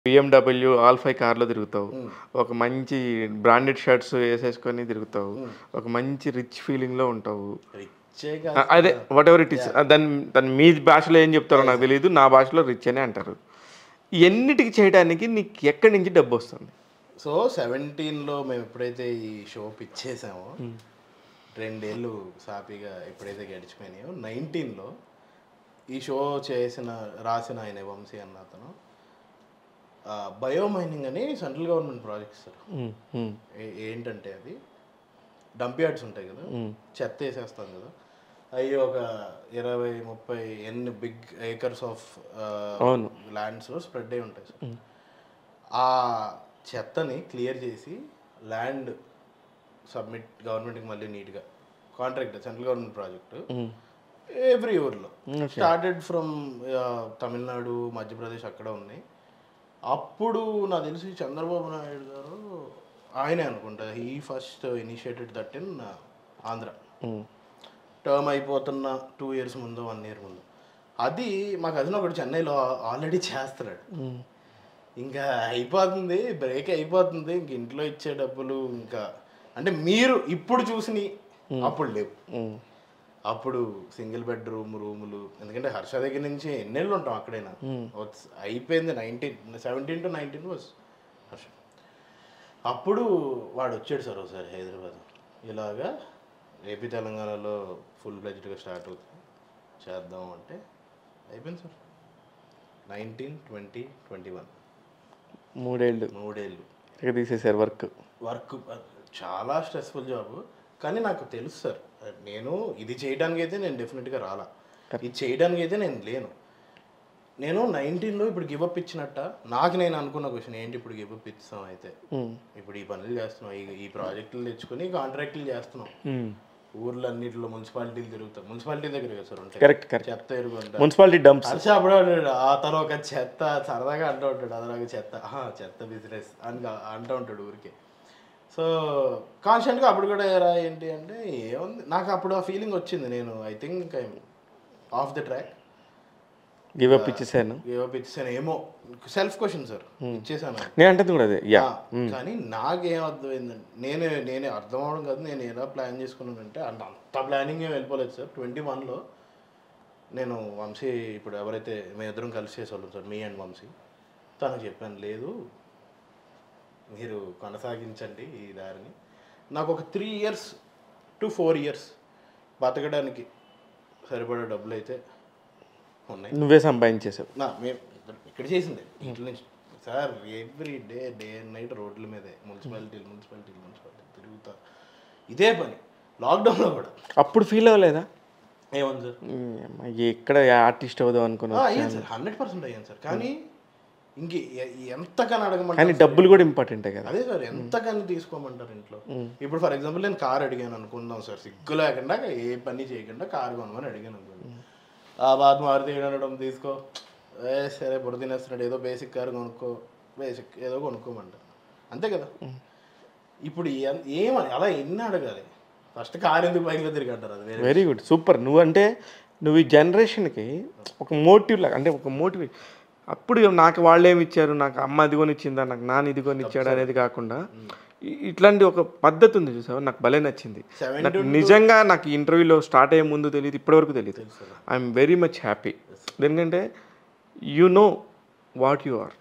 BMW ఆల్ఫై కార్లో తిరుగుతావు ఒక మంచి బ్రాండెడ్ షర్ట్స్ వేసేసుకొని తిరుగుతావు ఒక మంచి రిచ్ ఫీలింగ్లో ఉంటావు రిచ్చే ఆ, అదే వాట్ ఎవర్ ఇట్ ఇస్ దాని దాని మీ భాషలో ఏం చెప్తారో నాకు తెలియదు నా భాషలో రిచ్ అనే అంటారు ఎన్నిటికి చేయడానికి నీకు ఎక్కడి నుంచి డబ్బు వస్తుంది సో సెవెంటీన్లో మేము ఎప్పుడైతే ఈ షో పిచ్చేసామో రెండేళ్ళు సాఫీగా ఎప్పుడైతే గడిచిపోయినాయో నైన్టీన్లో ఈ షో చేసిన రాసిన ఆయన వంశీ అన్న అతను బయోమైనింగ్ అని central government project sir um, um, ఏ- ఏంటంటే అది డంప్ యార్డ్స్ ఉంటాయి కదా చెత్త వేసేస్తాం కదా అవి ఒక ఇరవై ముప్పై ఎన్ని బిగ్ ఏకర్స్ ఆఫ్ అవును. ల్యాండ్స్లో స్ప్రెడ్ అయి ఉంటాయి సార్ ఆ చెత్తని క్లియర్ చేసి ల్యాండ్ సబ్మిట్ గవర్నమెంట్కి మళ్ళీ నీట్గా contract central government project um. Every ఊర్లో స్టార్టెడ్ ఫ్రమ్ తమిళనాడు మధ్యప్రదేశ్ అక్కడ ఉన్నాయి అప్పుడు నాకు తెలిసి చంద్రబాబు నాయుడు గారు ఆయనే అనుకుంటా ఈ first initiated that in Andhra um. Term అయిపోతున్న టూ ఇయర్స్ ముందు వన్ ఇయర్ ముందు అది మా కజిన్ ఒకటి చెన్నైలో ఆల్రెడీ చేస్తున్నాడు ఉమ్. ఇంకా అయిపోతుంది బ్రేక్ అయిపోతుంది ఇంక ఇంట్లో ఇచ్చే డబ్బులు ఇంకా అంటే మీరు ఇప్పుడు చూసినవి అప్పుడు లేవు ఉమ్. అప్పుడు సింగిల్ బెడ్రూమ్ రూములు ఎందుకంటే హర్ష దగ్గర నుంచి ఎన్నేళ్ళు ఉంటాం అక్కడైనా వత్స్- అయిపోయింది nineteen seventeen to nineteen was Harsha అప్పుడు వాడు వచ్చాడు సార్ ఒకసారి హైదరాబాద్ ఇలాగా ఏపీ తెలంగాణలో ఫుల్ ఫ్లెజ్డ్గా స్టార్ట్ అవుతుంది చేద్దాం అంటే అయిపోయింది sir nineteen twenty twenty one మూడేళ్ళు మూడేళ్ళు ఇక తీసేసారు వర్క్ వర్క్ చాలా స్ట్రెస్ఫుల్ జాబ్ కానీ నాకు తెలుసు సార్ నేను ఇది చేయడానికి అయితే నేను డెఫినెట్గా రాలా ఇది చేయడానికి అయితే నేను లేను నేను నైన్టీన్లో ఇప్పుడు గివప్ ఇచ్చినట్ట నాకు నేను అనుకున్న క్వశ్చన్ ఏంటి ఇప్పుడు గివప్ ఇస్తాం అయితే ఇప్పుడు ఈ పనులు చేస్తున్నాం ఈ ఈ ప్రాజెక్టులు తెచ్చుకొని కాంట్రాక్టులు చేస్తున్నాం ఊర్లో అన్నింటిలో మున్సిపాలిటీలు తిరుగుతాం మున్సిపాలిటీ దగ్గర కదా సార్ ఉంటాయి కరెక్ట్ కరెక్ట్ చెత్త ఎరుగుంటా మున్సిపాలిటీ డంప్స్ హర్ష అప్పుడు అంటాడు ఆ తర్వాత ఒక చెత్త సరదాగా అంటూ ఉంటాడు అదొక చెత్త ఆహా, చెత్త బిజినెస్ అని కా- అంటూ ఉంటాడు ఊరికే సో కాన్స్టెంట్గా అప్పుడు కూడా ఎరా ఏంటి అంటే ఏముంది నాకు అప్పుడు ఆ ఫీలింగ్ వచ్చింది నేను I think I off the track give up ఇచ్చేసాను ఏవో ఇచ్చేసాను ఏమో సెల్ఫ్ క్వశ్చన్ సార్ ఇచ్చేసాను నేను అంటుంది కూడా అదే యా ఆ, కానీ నాకేం అర్థమైందంటే నేనే నేనే అర్థం అవడం కాదు నేను ఎలా ప్లాన్ చేసుకున్నానంటే అంత అంత ప్లానింగ్ ఏం వెళ్ళిపోలేదు సార్ ట్వంటీ వన్లో నేను వంశీ ఇప్పుడు ఎవరైతే మేము ఇద్దరం కలిసి చేసేవాళ్ళం సార్ మీ అండ్ వంశీ తనకు చెప్పాను లేదు మీరు కొనసాగించండి ఈ దారిని నాకు ఒక three years to four years బతకడానికి సరిపడే డబ్బులు అయితే ఉన్నాయి నువ్వే సంపాదించేసావు నా మేము ఇద్దరం ఇక్కడ చేసింది ఇంట్లో నుంచి sir every day day and night రోడ్ల మీదే మున్సిపాలిటీలు మున్సిపాలిటీలు మున్సిపాలిటీ తిరుగుతా ఇదే పని లాక్డౌన్లో కూడా అప్పుడు ఫీల్ అవ్వలేదా ఏముంది సార్ ఉమ్, అమ్మ, ఎక్కడ ఆర్టిస్ట్ అవుదాం అనుకున్నా ఆ, అయ్యాను సార్ హండ్రెడ్ పర్సెంట్ అయ్యాను సార్ కానీ ఇంక ఎ- ఎంతకని అడగమంటారు కానీ డబ్బులు కూడా ఇంపార్టెంటే కదా అదే సార్ ఎంతకని తీసుకోమంటారు ఇంట్లో ఇప్పుడు ఫర్ ఎగ్జాంపుల్ నేను కార్ అడిగాను అనుకుందాం సార్ సిగ్గు లేకుండా ఏ పని చేయకుండా కార్ కొనమని అడిగాను అనుకోండి ఆ బాధ మారుతి అనడం తీసుకో ఏ సరే బుర్ర తినేస్తున్నాడు ఏదో బేసిక్ కార్ కొనుక్కో బేసిక్ ఏదో కొనుక్కోమంటారు అంతే కదా ఇప్పుడు ఎన్- ఏమని అలా ఎన్ని అడగాలి ఫస్ట్ కార్ ఎందుకు బైక్లో తిరిగి అంటారు అది వేరే వెరీ గుడ్ సూపర్ నువ్వు అంటే నువ్వు ఈ జనరేషన్కి ఒక మోటివ్ లాగా అంటే ఒక మోటివ్ అప్పుడు నాకు వాళ్ళు ఏమి ఇచ్చారు నాకు అమ్మ అది కొనిచ్చిందా నాకు నాన్న ఇది కొనిచ్చాడు అనేది కాకుండా ఇ- ఇట్లాంటి ఒక పద్ధతి ఉంది చూసావా నాకు భలే నచ్చింది Seven నాకు నిజంగా నాకు ఇంటర్వ్యూలో స్టార్ట్ అయ్యే ముందు తెలియదు ఇప్పటివరకు తెలియదు ఐఎమ్ వెరీ మచ్ హ్యాపీ ఎందుకంటే you know what you are